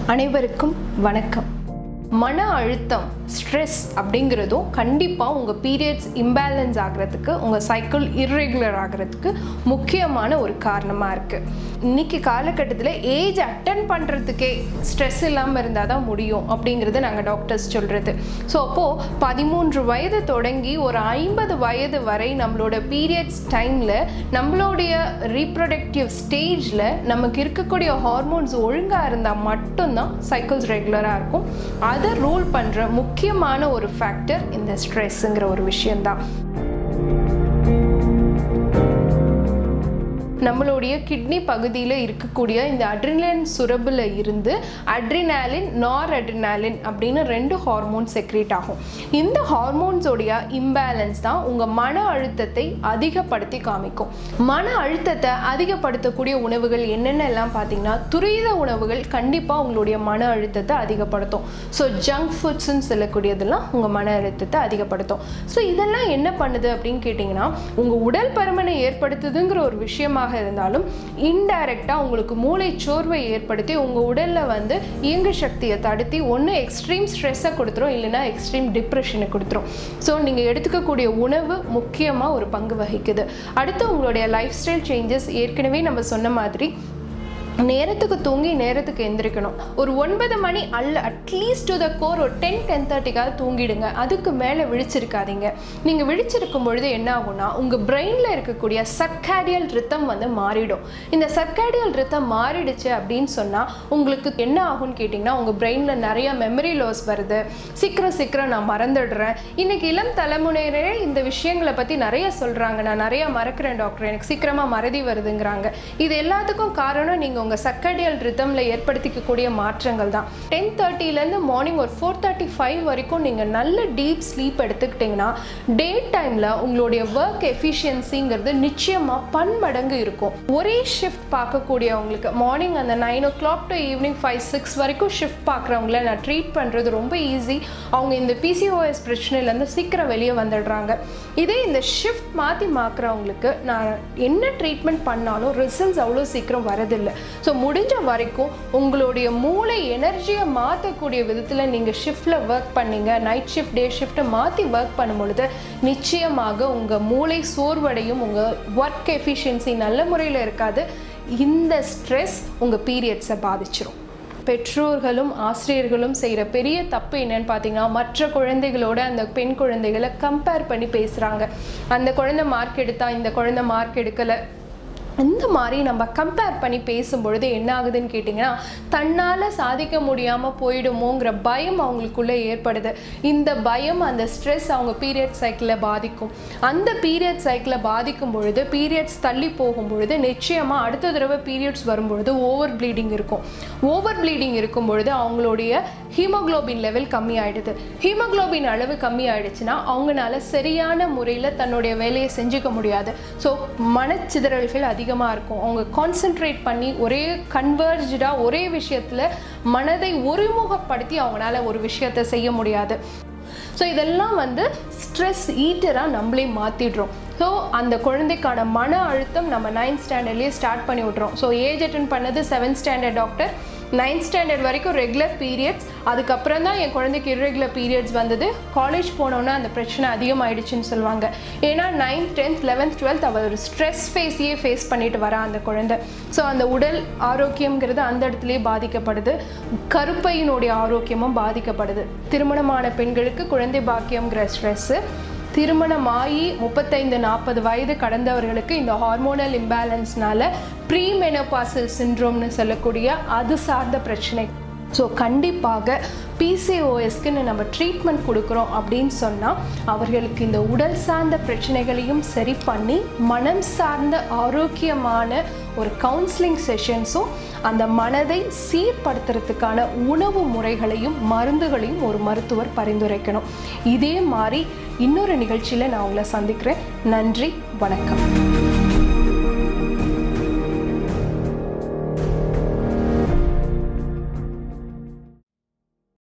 அனைவருக்கும் வணக்கம் மன அழுத்தம் ஸ்ட்ரெஸ் அப்படிங்கிறதும் கண்டிப்பாக உங்கள் பீரியட்ஸ் இம்பேலன்ஸ் ஆகிறதுக்கு உங்கள் சைக்கிள் இர்ரெகுலர் ஆகிறதுக்கு முக்கியமான ஒரு காரணமாக இருக்குது இன்னைக்கு காலகட்டத்தில் ஏஜ் அட்டன் பண்ணுறதுக்கே ஸ்ட்ரெஸ் இல்லாமல் இருந்தால் தான் முடியும் அப்படிங்கிறது நாங்கள் டாக்டர்ஸ் சொல்கிறது ஸோ அப்போது பதிமூன்று வயது தொடங்கி ஒரு ஐம்பது வயது வரை நம்மளோட பீரியட்ஸ் டைமில் நம்மளுடைய ரீப்ரொடக்டிவ் ஸ்டேஜில் நமக்கு இருக்கக்கூடிய ஹார்மோன்ஸ் ஒழுங்காக இருந்தால் மட்டும்தான் சைக்கிள்ஸ் ரெகுலராக இருக்கும் அதை ரூல் பண்ணுற முக்கியமான ஒரு ஃபேக்டர் இந்த ஸ்ட்ரெஸ்ஸுங்கிற ஒரு விஷயந்தான் நம்மளுடைய கிட்னி பகுதியில் இருக்கக்கூடிய இந்த அட்ரினலின் சுரபில் இருந்து அட்ரினாலின் நார் அட்ரினாலின் அப்படின்னு ரெண்டு ஹார்மோன் செக்ரேட் ஆகும் இந்த ஹார்மோன்ஸோடைய இம்பேலன்ஸ் தான் உங்கள் மன அழுத்தத்தை அதிகப்படுத்தி காமிக்கும் மன அழுத்தத்தை அதிகப்படுத்தக்கூடிய உணவுகள் என்னென்ன எல்லாம் பார்த்தீங்கன்னா துரித உணவுகள் கண்டிப்பாக உங்களுடைய மன அழுத்தத்தை அதிகப்படுத்தும் ஸோ ஜங்க் ஃபுட்ஸ்ன்னு சொல்லக்கூடியதெல்லாம் உங்கள் மன அழுத்தத்தை அதிகப்படுத்தும் ஸோ இதெல்லாம் என்ன பண்ணுது அப்படின்னு கேட்டிங்கன்னா உங்கள் உடல் பருமனை ஏற்படுத்துதுங்கிற ஒரு விஷயமாக இருந்தாலும் இன்டைரக்டாக உங்களுக்கு மூளை சோர்வை ஏற்படுத்தி உங்கள் உடலில் வந்து இயங்கு சக்தியை தடுத்தி ஒன்று எக்ஸ்ட்ரீம் ஸ்ட்ரெஸ்ஸை கொடுத்துரும் இல்லைன்னா எக்ஸ்ட்ரீம் டிப்ரெஷனை கொடுத்துரும் ஸோ நீங்கள் எடுத்துக்கக்கூடிய உணவு முக்கியமாக ஒரு பங்கு வகிக்குது அடுத்து உங்களுடைய லைஃப் ஸ்டைல் சேஞ்சஸ் ஏற்கனவே நம்ம சொன்ன மாதிரி நேரத்துக்கு தூங்கி நேரத்துக்கு எந்திரிக்கணும் ஒரு ஒன்பது மணி அல்ல அட்லீஸ்ட் டு த கோர் ஒரு டென் டென் தேர்ட்டிக்காக தூங்கிடுங்க அதுக்கு மேலே விழிச்சிருக்காதீங்க நீங்கள் விழிச்சிருக்கும் பொழுது என்ன ஆகும்னா உங்கள் பிரெயினில் இருக்கக்கூடிய சர்க்காடியல் ரித்தம் வந்து மாறிடும் இந்த சர்க்காடியல் ரித்தம் மாறிடுச்சு அப்படின்னு சொன்னால் உங்களுக்கு என்ன ஆகும்னு கேட்டிங்கன்னா உங்கள் பிரெயினில் நிறைய மெமரி லாஸ் வருது சீக்கிரம் சீக்கிரம் நான் மறந்துடுறேன் இன்னைக்கு இளம் தலைமுறையினரே இந்த விஷயங்களை பற்றி நிறைய சொல்கிறாங்க நான் நிறைய மறக்கிறேன் டாக்டர் எனக்கு சீக்கிரமாக மறதி வருதுங்கிறாங்க இது எல்லாத்துக்கும் காரணம் நீங்கள் உங்கள் சர்க்கடியல் ரிதமில் ஏற்படுத்திக்கக்கூடிய மாற்றங்கள் தான் டென் தேர்ட்டிலேருந்து மார்னிங் ஒரு ஃபோர் தேர்ட்டி ஃபைவ் வரைக்கும் நீங்கள் நல்ல டீப் ஸ்லீப் எடுத்துக்கிட்டிங்கன்னா டே டைமில் உங்களுடைய ஒர்க் எஃபிஷியன்சிங்கிறது நிச்சயமாக பன்மடங்கு இருக்கும் ஒரே ஷிஃப்ட் பார்க்கக்கூடியவங்களுக்கு மார்னிங் அந்த nine o'clock to evening five six வரைக்கும் ஷிஃப்ட் பார்க்குறவங்கள நான் ட்ரீட் பண்ணுறது ரொம்ப ஈஸி அவங்க இந்த பிசிஓஎஸ் பிரச்சனையிலேருந்து சீக்கிரம் வெளியே வந்துடுறாங்க இதே இந்த ஷிஃப்ட் மாற்றி மாக்குறவங்களுக்கு நான் என்ன ட்ரீட்மெண்ட் பண்ணாலும் ரிசல்ட்ஸ் அவ்வளோ சீக்கிரம் வரதில்லை ஸோ முடிஞ்ச வரைக்கும் உங்களுடைய மூளை எனர்ஜியை மாற்றக்கூடிய விதத்தில் நீங்கள் ஷிஃப்டில் ஒர்க் பண்ணீங்க நைட் ஷிஃப்ட் டே ஷிஃப்ட்டை மாற்றி ஒர்க் பண்ணும் பொழுது நிச்சயமாக உங்கள் மூளை சோர்வடையும் உங்கள் ஒர்க் எஃபிஷியன்சி நல்ல முறையில் இருக்காது இந்த ஸ்ட்ரெஸ் உங்கள் பீரியட்ஸை பாதிச்சிரும் பெற்றோர்களும் ஆசிரியர்களும் செய்கிற பெரிய தப்பு என்னன்னு பார்த்தீங்கன்னா மற்ற குழந்தைகளோட அந்த பெண் குழந்தைகளை கம்பேர் பண்ணி பேசுகிறாங்க அந்த குழந்தை மார்க் எடுத்தா இந்த குழந்தை மார்க் எடுக்கலை இந்த மாதிரி நம்ம கம்பேர் பண்ணி பேசும்பொழுது என்ன ஆகுதுன்னு கேட்டிங்கன்னா தன்னால் சாதிக்க முடியாமல் போயிடுமோங்கிற பயம் அவங்களுக்குள்ளே ஏற்படுது இந்த பயம் அந்த ஸ்ட்ரெஸ் அவங்க பீரியட் சைக்கிளை பாதிக்கும் அந்த பீரியட் சைக்கிளை பாதிக்கும் பொழுது பீரியட்ஸ் தள்ளி போகும் பொழுது நிச்சயமாக அடுத்த தடவை பீரியட்ஸ் வரும்பொழுது ஓவர் ப்ளீடிங் இருக்கும் ஓவர் ப்ளீடிங் இருக்கும் பொழுது அவங்களுடைய ஹீமோக்ளோபின் லெவல் கம்மி ஆயிடுது ஹீமோக்ளோபின் அளவு கம்மி ஆயிடுச்சுன்னா அவங்களால சரியான முறையில் தன்னுடைய வேலையை செஞ்சுக்க முடியாது ஸோ மனச்சிதறல்கள் அதிகமாக இருக்கும் அவங்க கான்சென்ட்ரேட் பண்ணி ஒரே கன்வர்ஜாக ஒரே விஷயத்தில் மனதை ஒருமுகப்படுத்தி அவங்களால ஒரு விஷயத்தை செய்ய முடியாது ஸோ இதெல்லாம் வந்து ஸ்ட்ரெஸ் ஈட்டராக நம்மளே மாற்றிடுறோம் ஸோ அந்த குழந்தைக்கான மன அழுத்தம் நம்ம நைன்த் ஸ்டாண்டர்ட்லேயே ஸ்டார்ட் பண்ணி விட்றோம் ஸோ ஏஜ் அட்டன் பண்ணது seventh standard doctor ninth standard வரைக்கும் ரெகுலர் பீரியட்ஸ் அதுக்கப்புறம் தான் என் குழந்தைக்கு இர்ரெகுலர் பீரியட்ஸ் வந்தது காலேஜ் போனோன்னா அந்த பிரச்சனை அதிகமாயிடுச்சுன்னு சொல்லுவாங்க ஏன்னா நைன்த் டென்த் லெவன்த் டுவெல்த் அவள் ஒரு ஸ்ட்ரெஸ் ஃபேஸையே ஃபேஸ் பண்ணிட்டு வரா அந்த குழந்தை ஸோ அந்த உடல் ஆரோக்கியங்கிறது அந்த இடத்துலயே பாதிக்கப்படுது கருப்பையினுடைய ஆரோக்கியமும் பாதிக்கப்படுது திருமணமான பெண்களுக்கு குழந்தை பாக்கியம்ங்கிற ஸ்ட்ரெஸ்ஸு திருமணமாகி முப்பத்தைந்து நாற்பது வயது கடந்தவர்களுக்கு இந்த ஹார்மோனல் இம்பேலன்ஸ்னால ப்ரீமெனோபாசல் சின்ட்ரோம்னு சொல்லக்கூடிய அது சார்ந்த பிரச்சனை ஸோ கண்டிப்பாக பிசிஓஎஸ்க்குன்னு நம்ம ட்ரீட்மெண்ட் கொடுக்குறோம் அப்படின்னு சொன்னால் அவர்களுக்கு இந்த உடல் சார்ந்த பிரச்சனைகளையும் சரி பண்ணி மனம் சார்ந்த ஆரோக்கியமான ஒரு கவுன்சிலிங் செஷன்ஸும் அந்த மனதை சீர்படுத்துறதுக்கான உணவு முறைகளையும் மருந்துகளையும் ஒரு மருத்துவர் பரிந்துரைக்கணும் இதே மாதிரி இன்னொரு நிகழ்ச்சியில் நான் உங்களை சந்திக்கிறேன் நன்றி வணக்கம்